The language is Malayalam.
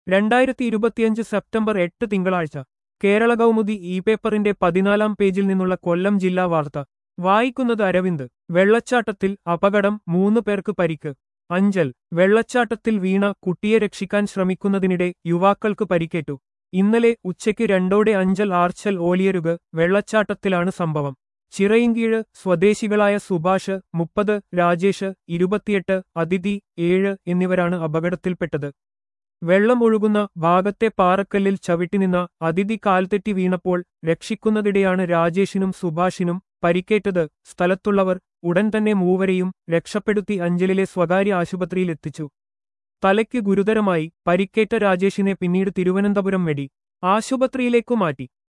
രണ്ടായിരത്തി ഇരുപത്തിയഞ്ച് സെപ്റ്റംബർ എട്ട് തിങ്കളാഴ്ച കേരള കൗമുദി ഇ പേപ്പറിന്റെ പതിനാലാം പേജിൽ നിന്നുള്ള കൊല്ലം ജില്ലാ വാർത്ത വായിക്കുന്നത് അരവിന്ദ് വെള്ളച്ചാട്ടത്തിൽ അപകടം മൂന്ന് പേർക്ക് പരിക്ക് അഞ്ചൽ വെള്ളച്ചാട്ടത്തിൽ വീണ കുട്ടിയെ രക്ഷിക്കാൻ ശ്രമിക്കുന്നതിനിടെ യുവാക്കൾക്ക് പരിക്കേറ്റു ഇന്നലെ ഉച്ചയ്ക്ക് രണ്ടോടെ അഞ്ചൽ ആർച്ചൽ ഓലിയരുക് വെള്ളച്ചാട്ടത്തിലാണ് സംഭവം ചിറയിൻകീഴ് സ്വദേശികളായ സുഭാഷ് മുപ്പത് രാജേഷ് ഇരുപത്തിയെട്ട് അതിഥി ഏഴ് എന്നിവരാണ് അപകടത്തിൽപ്പെട്ടത് വെള്ളം ഒഴുകുന്ന ഭാഗത്തെ പാറക്കല്ലിൽ ചവിട്ടിനിന്ന അതിഥി കാൽതെറ്റി വീണപ്പോൾ രക്ഷിക്കുന്നതിടെയാണ് രാജേഷിനും സുഭാഷിനും പരിക്കേറ്റത് സ്ഥലത്തുള്ളവർ ഉടൻ തന്നെ മൂവരെയും രക്ഷപ്പെടുത്തി അഞ്ചലിലെ സ്വകാര്യ ആശുപത്രിയിൽ എത്തിച്ചു തലയ്ക്ക് ഗുരുതരമായി പരിക്കേറ്റ രാജേഷിനെ പിന്നീട് തിരുവനന്തപുരം മെഡി ആശുപത്രിയിലേക്കു മാറ്റി